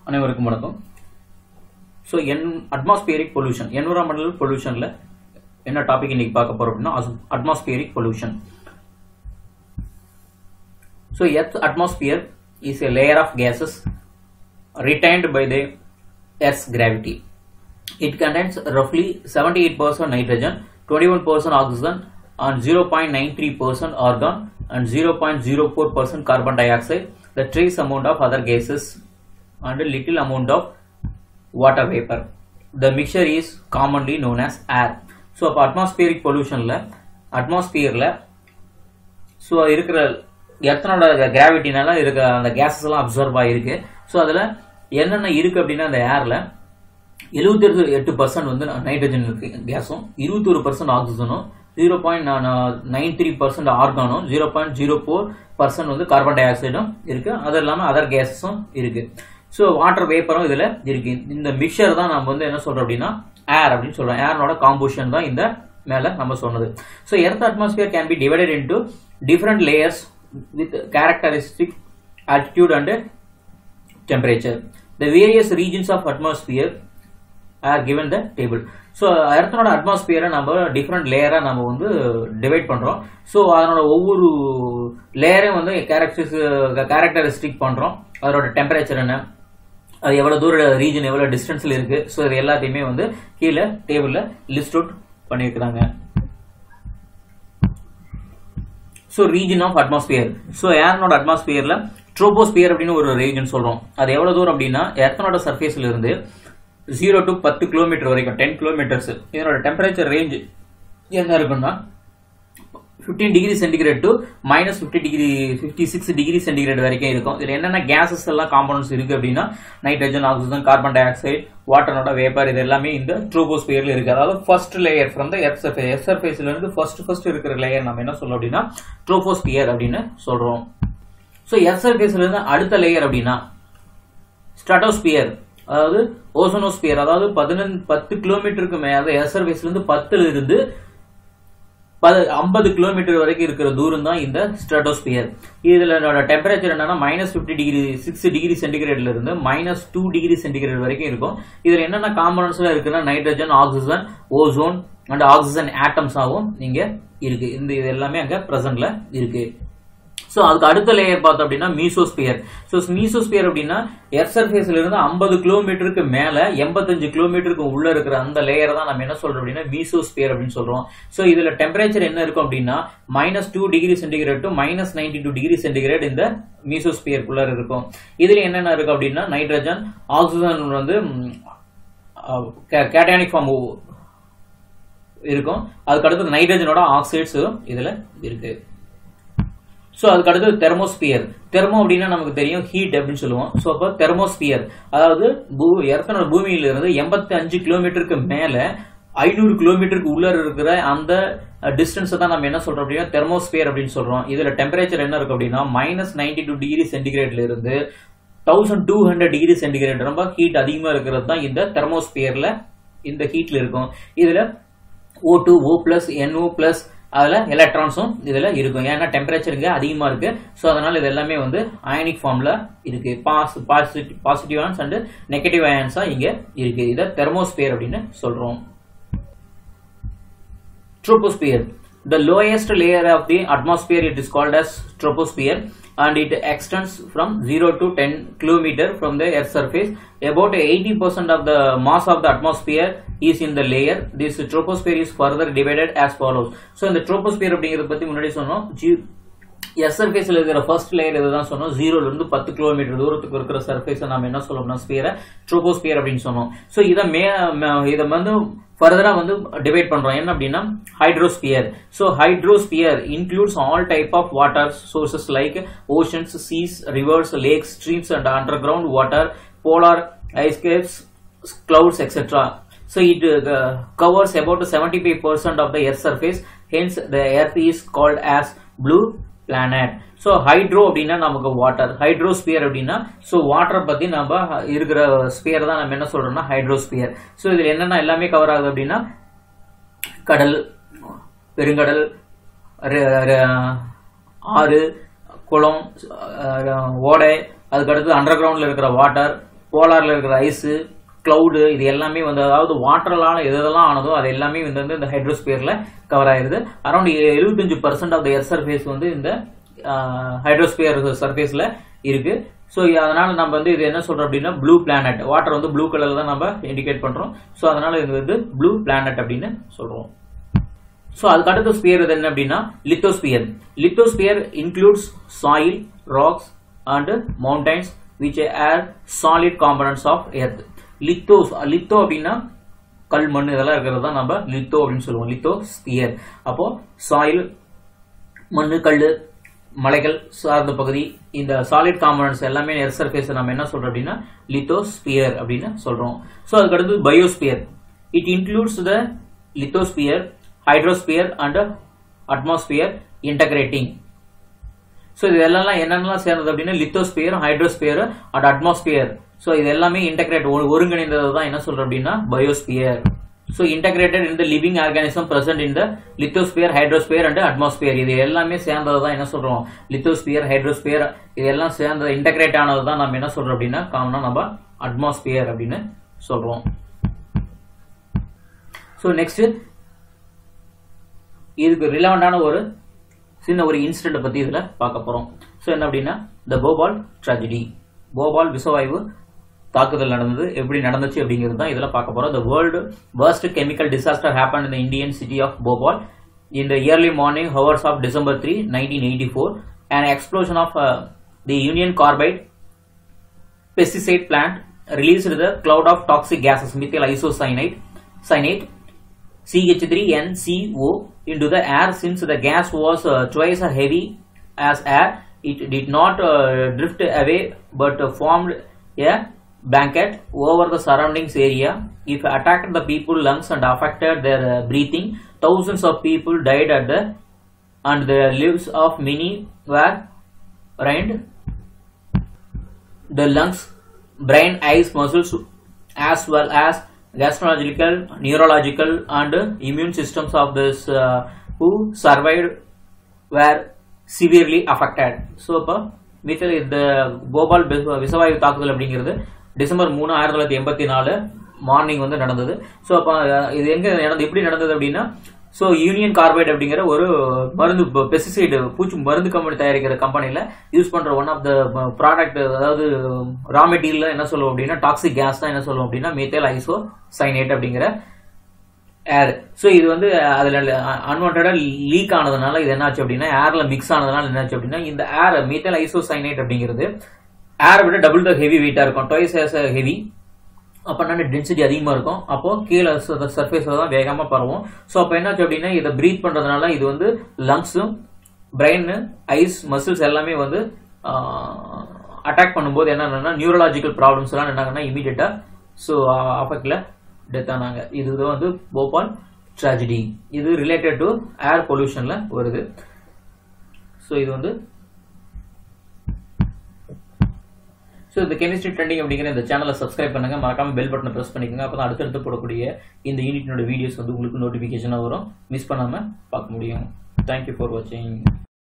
அனைவருக்கும் வணக்கம் ஸோ என் அட்மாஸ்பியரிக் பொல்யூஷன் என்விரான்மெண்டல் பொல்யூஷனில் என்ன டாபிக் இன்னைக்கு பார்க்க போறோம் அப்படின்னா atmospheric pollution so earth atmosphere is a layer of gases retained by the Earth's gravity. It contains roughly 78% nitrogen, 21% oxygen, and 0.93% argon and 0.04% carbon dioxide, the trace amount of other gases, and a little amount of water vapor. The mixture is commonly known as air. So அப்போ atmospheric பொல்யூஷனில் அட்மாஸ்பியரில் so இருக்கிற எர்த்தனோட கிராவிட்டினால இருக்க அந்த gases எல்லாம் observe ஆகிருக்கு so அதில் என்னென்ன இருக்கு அப்படின்னா அந்த ஏரில் எழுபத்தி எட்டு பர்சன்ட் வந்து நைட்ரஜன் இருக்கு கேஸும் இருபத்தொரு பர்சன்ட் ஆக்சிஜனும் zero point nine three percent ஆர்கானும் zero point zero four percent வந்து கார்பன் டை ஆக்சைடும் இருக்கு அது இல்லாமல் அதர் கேஸஸும் இருக்கு ஸோ வாட்டர் வேப்பரும் இதில் இருக்கு இந்த மிக்சர் தான் நம்ம வந்து என்ன சொல்றோம் அப்படின்னா ஏர் அப்படின்னு சொல்றோம் ஏரோட காம்போசிஷன் தான் இந்த மேல நம்ம சொன்னது so earth atmosphere can be divided into different layers with characteristic altitude and temperature. The various regions of atmosphere are given the table. So எர்த்தனோட அட்மாஸ்பியரை நம்ம டிஃப்ரெண்ட் லேயராக நம்ம வந்து டிவைட் பண்ணுறோம் ஸோ அதனோட ஒவ்வொரு லேயரையும் வந்து கேரக்டரிஸ் கேரக்டரிஸ்டிக் பண்ணுறோம் அதோட டெம்பரேச்சர் என்ன அது எவ்வளோ தூர ரீஜன் எவ்வளோ டிஸ்டன்ஸில் இருக்குது ஸோ இது எல்லாத்தையுமே வந்து கீழே டேபிளில் லிஸ்ட் அவுட் பண்ணியிருக்கிறாங்க so region of atmosphere so ஏர்னோட அட்மாஸ்பியரில் ட்ரோபோஸ்பியர் அப்படின்னு ஒரு ரீஜன் சொல்கிறோம் அது எவ்வளோ தூரம் அப்படின்னா எர்த்தனோட சர்ஃபேஸில் இருந்து ஜீரோ டு பத்து கிலோமீட்டர் வரைக்கும் டென் கிலோமீட்டர்ஸ் இதனோட டெம்பரேச்சர் ரேஞ்ச் என்ன இருக்குன்னா fifteen degree centigrade to minus fifty degree fifty six degree centigrade வரைக்கும் இருக்கும் இதில் என்னென்ன கேசஸ் எல்லாம் காம்பவுண்ட்ஸ் இருக்கு அப்படின்னா nitrogen oxygen carbon dioxide வாட்டரோட வேப்பர் இது எல்லாமே இந்த ட்ரோபோஸ்பியர்ல இருக்கு அதாவது first layer from the earth surface earth சர்ஃபேஸ்ல இருந்து ஃபர்ஸ்ட் ஃபர்ஸ்ட் இருக்கிற லேயர் நம்ம என்ன சொல்றோம் அப்படின்னா ட்ரோபோஸ்பியர் அப்படின்னு சொல்றோம் ஸோ எர்த் சர்ஃபேஸ்ல இருந்து அடுத்த லேயர் அப்படின்னா ஸ்ட்ராட்டோஸ்பியர் அதாவது ஓசோனோஸ்பியர் அதாவது பதினஞ்சு பத்து கிலோமீட்டருக்கு மேல எர்த் சர்ஃபேஸ்ல இருந்து பத்துல இருந்து ஐம்பது கிலோமீட்டர் வரைக்கும் இருக்கிற தூரம் தான் இந்த ஸ்ட்ராட்டோஸ்பியர் இதுல டெம்பரேச்சர் என்னன்னா minus fifty degree six degree சென்டிகிரேட்ல இருந்து மைனஸ் டூ டிகிரி சென்டிகிரேட் வரைக்கும் இருக்கும் இதுல என்னென்ன காம்பனன்ஸ்ல இருக்குன்னா nitrogen oxygen ozone and oxygen ஆட்டம்ஸாகவும் இங்க இருக்கு இந்த இது எல்லாமே அங்க பிரசன்ட்ல இருக்கு ஸோ அதுக்கு அடுத்த லேயர் பார்த்தோம் அப்படின்னா மீசோஸ்பியர் ஸோ மீசோஸ்பியர் அப்படின்னா எர்த் சர்ஃபேஸ்ல இருந்து ஐம்பது கிலோமீட்டருக்கு மேல எண்பத்தஞ்சு கிலோமீட்டருக்கு உள்ள இருக்கிற அந்த லேயர் தான் நம்ம என்ன சொல்றோம் அப்படின்னா மீசோஸ்பியர் அப்படின்னு சொல்றோம் ஸோ இதுல டெம்பரேச்சர் என்ன இருக்கும் அப்படின்னா minus two degree centigrade to minus ninety two degree centigrade இந்த மீசோஸ்பியருக்குள்ள இருக்கும் இதுல என்னென்ன இருக்கு அப்படின்னா நைட்ரஜன் ஆக்சிஜன் வந்து கேட்டானிக் ஃபார்ம் இருக்கும் அதுக்கு அடுத்து நைட்ரஜனோட ஆக்சைட்ஸ் இதுல இருக்கு ஸோ அதுக்கு அடுத்து தெர்மோஸ்பியர் தெர்மோ அப்படின்னா நமக்கு தெரியும் ஹீட் அப்படின்னு சொல்லுவோம் ஸோ அப்போ தெர்மோஸ்பியர் அதாவது பூ எர்த்தனோட பூமியில இருந்து எண்பத்தி அஞ்சு கிலோமீட்டருக்கு மேல ஐநூறு கிலோமீட்டருக்கு உள்ள இருக்கிற அந்த டிஸ்டன்ஸை தான் நம்ம என்ன சொல்றோம் அப்படின்னா தெர்மோஸ்பியர் அப்படின்னு சொல்றோம் இதுல டெம்பரேச்சர் என்ன இருக்கு அப்படின்னா மைனஸ் நைன்டி டூ டிகிரி சென்டிகிரேட்ல இருந்து thousand two hundred degree centigrade ரொம்ப ஹீட் அதிகமா இருக்கிறது தான் இந்த தெர்மோஸ்பியர்ல இந்த ஹீட்ல இருக்கும் இதுல O two O plus NO plus அதில் எலக்ட்ரான்ஸும் இதில் இருக்கும் ஏன்னா டெம்பரேச்சர் இங்கே அதிகமாக இருக்கு ஸோ அதனால இது எல்லாமே வந்து அயனிக் ஃபார்மில் இருக்கு பாஸ் positive positive ions and negative அயன்ஸாக இங்கே இருக்கு இதை தெர்மோஸ்பியர் அப்படின்னு சொல்றோம் troposphere the lowest layer of the atmosphere it is called as troposphere and it extends from 0 to 10 kilometer from the earth surface about 80% of the mass of the atmosphere is in the layer this troposphere is further divided as follows so இந்த troposphere அப்படிங்கறத பத்தி முன்னாடி சொன்னோம் S சர்ஃபேஸ்ல இருக்கிற first layer இதுதான் சொன்னோம் ஜீரோல இருந்து பத்து கிலோமீட்டர் தூரத்துக்கு இருக்கிற சர்ஃபேஸ் நம்ம என்ன சொல்லணும்னா ஸ்பியரை ட்ரோபோஸ்பியர் அப்படின்னு சொன்னோம் ஸோ இதை மே இதை வந்து ஃபர்தரா வந்து டிவைட் பண்றோம் என்ன அப்படின்னா hydrosphere so hydrosphere includes all type of water sources like oceans seas rivers lakes streams and underground water polar ice caps clouds etc so it uh, covers about 75% of the earth surface hence the earth is called as blue planet so hydro அப்படின்னா நமக்கு water hydrosphere அப்படின்னா so வாட்டரை பற்றி நம்ம இருக்கிற sphere தான் நம்ம என்ன சொல்றோம்னா ஹைட்ரோஸ்பியர் ஸோ இதில் என்னென்ன எல்லாமே கவர் ஆகுது அப்படின்னா கடல் பெருங்கடல் ஆறு குளம் ஓடை அதுக்கடுத்து அண்டர் கிரவுண்டில் இருக்கிற வாட்டர் போலார்ல இருக்கிற ஐஸு கிளவுடு இது எல்லாமே வந்து அதாவது வாட்டரால எது எதெல்லாம் ஆனதோ அது எல்லாமே வந்து வந்து இந்த ஹைட்ரோஸ்பியர்ல கவர் ஆயிருது அரௌண்ட் எழுபத்தஞ்சு percent of the earth surface வந்து இந்த ஹைட்ரோஸ்பியர் சர்ஃபேஸ்ல இருக்கு ஸோ அதனால நம்ம வந்து இது என்ன சொல்றோம் அப்படின்னா ப்ளூ பிளானட் வாட்டர் வந்து ப்ளூ கலர்ல தான் நம்ம இண்டிகேட் பண்றோம் ஸோ அதனால இது வந்து ப்ளூ பிளானட் அப்படின்னு சொல்றோம் ஸோ அதுக்கு அடுத்த ஸ்பியர் இது என்ன அப்படின்னா lithosphere lithosphere includes soil rocks and mountains which are solid components of earth lithos litho அப்படின்னா கல் மண் இதெல்லாம் இருக்கிறது தான் நம்ம லித்தோ அப்படின்னு சொல்லுவோம் லித்தோ ஸ்பியர் அப்போ சாயில் மண்ணு கல் மலைகள் சார்ந்த பகுதி இந்த சாலிட் காம்பனன்ட்ஸ் எல்லாமே எர்த் சர்ஃபேஸ் நம்ம என்ன சொல்றோம் அப்படின்னா லித்தோஸ்பியர் அப்படின்னு சொல்றோம் ஸோ அதுக்கு அடுத்து biosphere it includes the lithosphere hydrosphere and atmosphere integrating so இது எல்லாம் என்னென்னலாம் சேர்ந்தது அப்படின்னா lithosphere hydrosphere and atmosphere so இது எல்லாமே இன்டகிரேட் ஒருங்கிணைந்தது தான் என்ன சொல்றோம் அப்படின்னா biosphere so integrated in the living organism present in the lithosphere hydrosphere and atmosphere இது எல்லாமே சேர்ந்தது தான் என்ன சொல்றோம் லித்தோஸ்பியர் ஹைட்ரோஸ்பியர் இது எல்லாம் சேர்ந்த இன்டகிரேட் ஆனது தான் நம்ம என்ன சொல்றோம் அப்படின்னா காமனா நம்ம அட்மாஸ்பியர் அப்படின்னு சொல்றோம் ஸோ நெக்ஸ்ட் இதுக்கு ரிலவெண்டான ஒரு சின்ன ஒரு இன்சிடென்ட் பத்தி இதுல பார்க்க போறோம் ஸோ என்ன அப்படின்னா த போபால் ட்ராஜடி போபால் விசவாயு தாக்குதல் நடந்தது எப்படி நடந்துச்சு அப்படிங்கிறது தான் இதில் பார்க்க போறோம் the world worst chemical disaster happen in the Indian city of Bhopal in the early morning hours of December 3, 1984, an explosion of uh, the Union Carbide pesticide plant released the cloud of toxic gases methyl isocyanate cyanate CH3NCO into the air since the gas was uh, twice as heavy as air it did not uh, drift away but uh, formed a blanket over the surroundings area if attacked the people lungs and affected their uh, breathing thousands of people died at the and the lives of many were ruined the lungs, brain, eyes, muscles, as well as gastronomical, neurological, and immune systems of this uh, who survived were severely affected. So இப்போ methyl இந்த போபால் விச- விசவாயு தாக்குதல் அப்படிங்கிறது December மூணு ஆயிரத்தி தொள்ளாயிரத்தி எண்பத்தி நாலு மார்னிங் வந்து நடந்தது ஸோ அப்போ இது எங்க நடந்தது எப்படி நடந்தது அப்படின்னா ஸோ யூனியன் கார்பைட் அப்படிங்கிற ஒரு மருந்து பெஸ்டிசைடு பூச்சி மருந்து கம்பெனி தயாரிக்கிற கம்பெனியில் யூஸ் பண்ற ஒன் ஆஃப் த ப்ராடக்ட் அதாவது ரா மெட்டீரியல் என்ன சொல்லுவோம் அப்படின்னா டாக்ஸிக் கேஸ் தான் என்ன சொல்லுவோம் அப்படின்னா மீத்தேல் ஐசோ சைனேட் அப்படிங்கிற ஏர் ஸோ இது வந்து அதுல அன்வான்டா லீக் ஆனதுனால இது என்னாச்சு அப்படின்னா ஏர்ல மிக்ஸ் ஆனதுனால என்னாச்சு அப்படின்னா இந்த ஏர் மீத்தேல் ஐசோசைனேட் அப்படிங்கிறது ஏரை விட டபுள் த ஹெவி வெயிட்டா இருக்கும் டாய்ஸ் ஏஸ் ஹெவி அப்போ என்ன டென்சிட்டி அதிகமா இருக்கும் அப்போ கீழே சர்ஃபேஸ்ல தான் வேகமா பரவும் ஸோ அப்போ என்னாச்சு அப்படின்னா இதை பிரீத் பண்றதுனால இது வந்து லங்ஸும் பிரெயின் ஐஸ் மசில்ஸ் எல்லாமே வந்து அட்டாக் பண்ணும்போது என்னன்னா நியூரலாஜிக்கல் ப்ராப்ளம்ஸ் எல்லாம் என்னாங்கன்னா இமீடியட்டா ஸோ அஃபெக்ட்ல டெத் ஆனாங்க இது வந்து போபால் ட்ராஜடி இது ரிலேட்டட் டு ஏர் பொல்யூஷன்ல வருது ஸோ இது வந்து ஸோ இந்த கெமிஸ்ட்ரி ட்ரெண்டிங் அப்படிங்கிற இந்த சேனலை சப்ஸ்கிரைப் பண்ணுங்க மறக்காம பெல் பட்டனை ப்ரெஸ் பண்ணிக்கோங்க அப்போ தான் அடுத்தடுத்து போடக்கூடிய இந்த யூனிட்டினோட வீடியோஸ் வந்து உங்களுக்கு நோட்டிஃபிகேஷனாக வரும் மிஸ் பண்ணாம பார்க்க முடியும் தேங்க்யூ ஃபார் வாட்சிங்